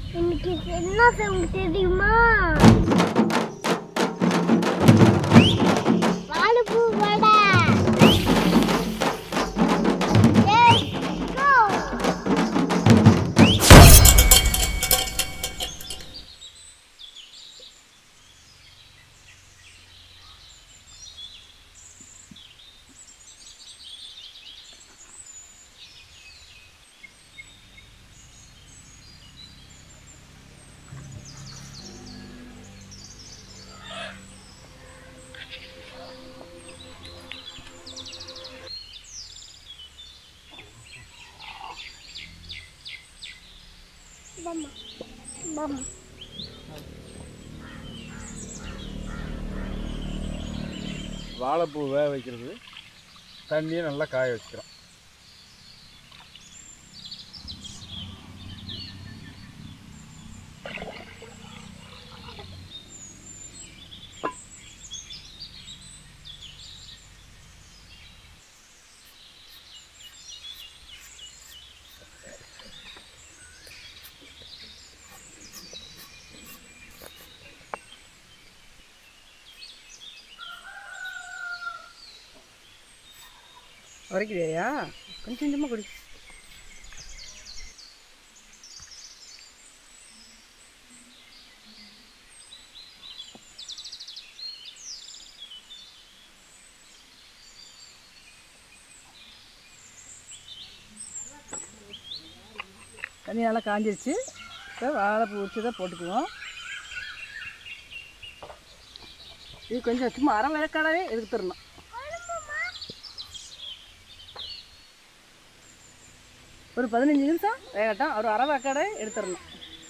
இன்னைக்கு என்ன சவுண்ட் தெரியுமா வாழைப்பூ வடை Let's go. Mama. Mama. வாழைப்பூ வேக வைக்கிறது தண்ணியை நல்லா காய வச்சுக்கிறோம் உரைக்கிறியா கொஞ்சம் கொஞ்சமாக குடி தண்ணி நல்லா காஞ்சிருச்சு இப்போ வாழைப்பூ உரிச்சு தான் போட்டுக்குவோம் இது கொஞ்சம் சும்மா அரை விளக்காடவே எடுத்துடணும் ஒரு பதினஞ்சு நிமிஷம் வேகட்டும் ஒரு அரை வேக்காடை எடுத்துடணும்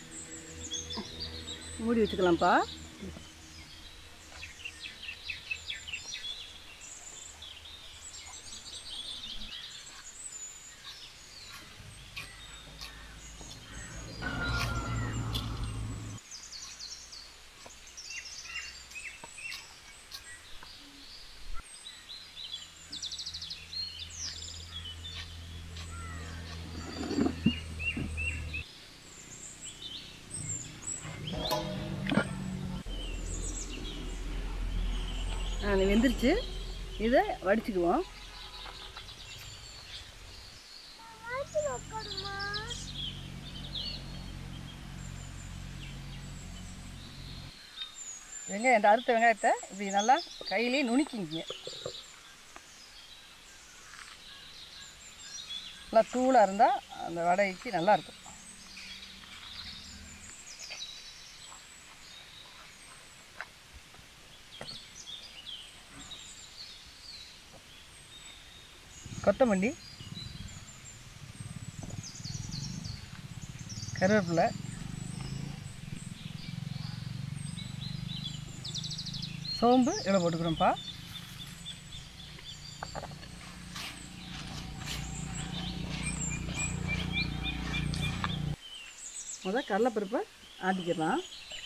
மூடி வச்சுக்கலாம்ப்பா ஆ இது வெந்துருச்சு இதை வடிச்சுக்குவோம் வெங்காயம் இந்த அறுத்த வெங்காயத்தை இப்படி நல்லா கையிலே நுணுக்கிங்க நல்லா தூளாக இருந்தால் அந்த வடைக்கு நல்லா இருக்கும் கொத்தமல்லி கருவேப்பிலை சோம்பு இவ்வளோ போட்டுக்கிறோம்ப்பா முதல் கடலைப்பருப்பை ஆட்டிக்கலாம்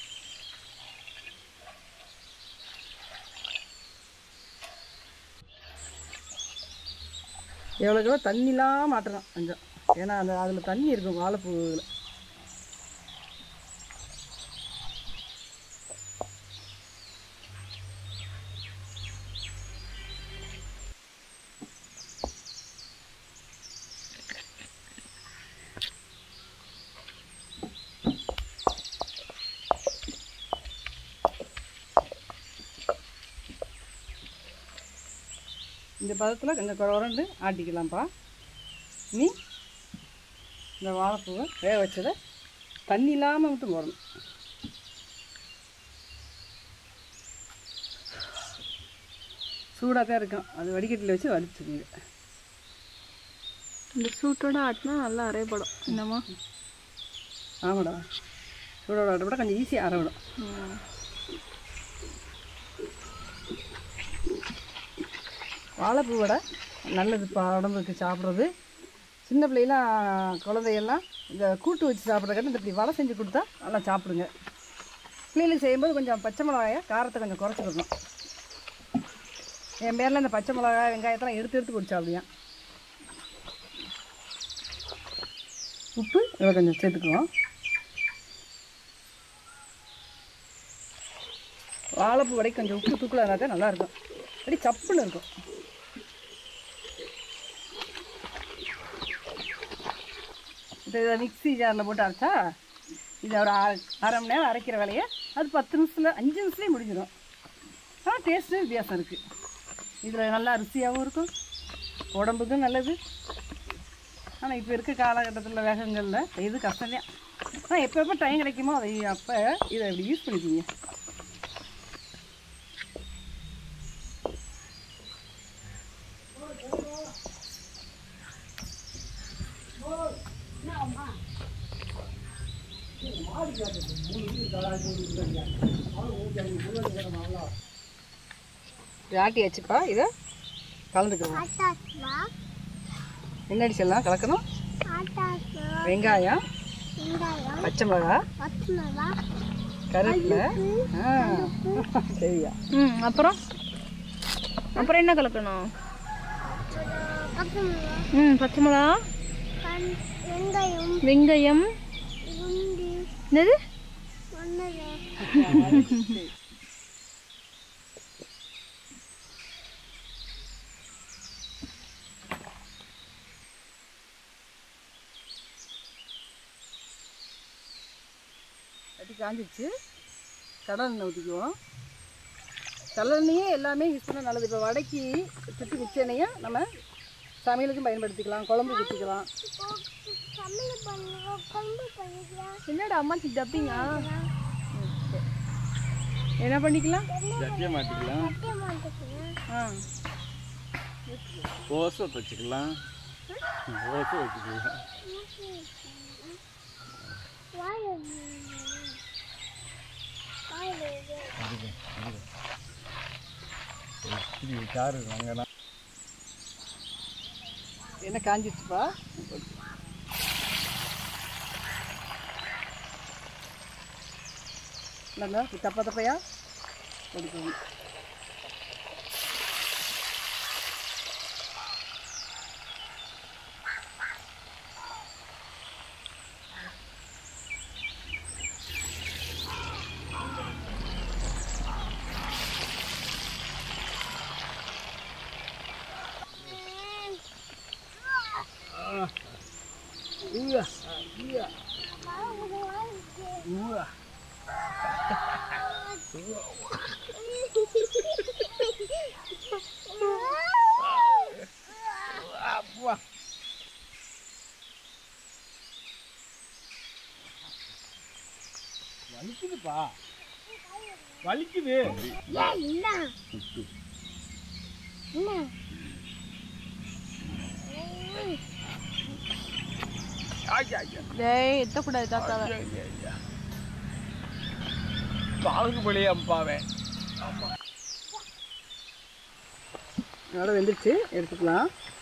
எவ்வளோக்கு தண்ணிலாம் மாட்டணும் கொஞ்சம் ஏன்னா அந்த அதில் தண்ணி இருக்கும் வாழைப்பூவில் இந்த பதத்தில் கொஞ்சம் குறவரண்டு ஆட்டிக்கலாம்ப்பா நீ இந்த வாழைப்பூவை வேக வச்சதை தண்ணி இல்லாமல் மட்டும் போடணும் சூடாக தான் இருக்கும் அது வடிகட்டியில் வச்சு வடிச்சுக்குங்க இந்த சூட்டோட ஆட்டினா நல்லா அரைப்படும் என்னம்மா ஆமாடா சூடோட விட கொஞ்சம் ஈஸியாக அரைவிடும் வாழைப்பூ வடை நல்லதுப்பா உடம்புக்கு சாப்பிட்றது சின்ன பிள்ளைலாம் குழந்தையெல்லாம் இந்த கூட்டு வச்சு சாப்பிட்றதுக்காட்டி இந்த இப்படி வடை செஞ்சு கொடுத்தா நல்லா சாப்பிடுங்க பிள்ளைகளுக்கு செய்யும்போது கொஞ்சம் பச்சை மிளகாயை காரத்தை கொஞ்சம் குறைச்சிக்கணும் என் பேரில் இந்த பச்சை மிளகாய் வெங்காயத்தெல்லாம் எடுத்து எடுத்து குடிச்சா அப்படியா உப்பு இவ்வளோ கொஞ்சம் சேர்த்துக்குவோம் வாழைப்பூ வடை கொஞ்சம் உப்பு தூக்கலாக இருந்தால் தான் நல்லாயிருக்கும் அப்படி சப்புன்னு இருக்கும் இப்போ இதை மிக்ஸி ஜாரில் போட்டு அரைச்சா இது ஒரு அரை அரை மணி நேரம் அரைக்கிற வேலையை அது பத்து நிமிஷத்தில் அஞ்சு நிமிஷத்துலேயே முடிஞ்சிடும் ஆனால் டேஸ்ட்டு வித்தியாசம் இருக்குது இதில் நல்லா ருசியாகவும் இருக்கும் உடம்புக்கும் நல்லது ஆனால் இப்போ இருக்க காலகட்டத்தில் வேகங்களில் இது கஷ்டம்தான் ஆனால் எப்போ எப்போ டைம் கிடைக்குமோ அதை அப்போ இதை இப்படி யூஸ் பண்ணிக்கிங்க இது ஆட்டியாச்சுப்பா இதை கலந்துக்கிறோம் ஆட்டாஸ்மா என்ன அடிச்செல்லாம் கலக்கணும் ஆட்டாஸ்மா வெங்காயம் வெங்காயம் பச்சை மிளகா பச்சை கருவேப்பிலை ஆ சரியா ம் அப்புறம் அப்புறம் என்ன கலக்கணும் பச்சை ம் பச்சை மிளகா கண் வெங்காயம் வெங்காயம் குண்டு என்னது ஒன்னது கட்டி காஞ்சிச்சு கடல் எண்ணெய் ஊற்றிக்குவோம் கடலெண்ணெயே எல்லாமே யூஸ் பண்ண நல்லது இப்போ வடைக்கு சுற்றி மிச்ச எண்ணெயும் நம்ம சமையலுக்கும் பயன்படுத்திக்கலாம் குழம்பு ஊற்றிக்கலாம் சமையல் பண்ணுவோம் குழம்பு பண்ணிக்கலாம் என்னடா அம்மாச்சி டப்பிங்கா என்ன பண்ணிக்கலாம் சட்டியை மாற்றிக்கலாம் கட்ட மாட்டேங்கிறேன் ஆ ஓசை வச்சுக்கலாம் ஓசை வச்சுக்கலாம் வாய் வாய் இப்படி காரு அங்கேனா என்ன காஞ்சிச்சுப்பா நல்லா தப்பா தப்பையா கொடுக்கணும் வலிக்குதுப்பா வலிக்குது ஏன் என்ன என்ன டேய் எத்தக்கூடாது தாத்தாவை பாகுபலி அம்பாவே நல்லா வெந்துருச்சு எடுத்துக்கலாம்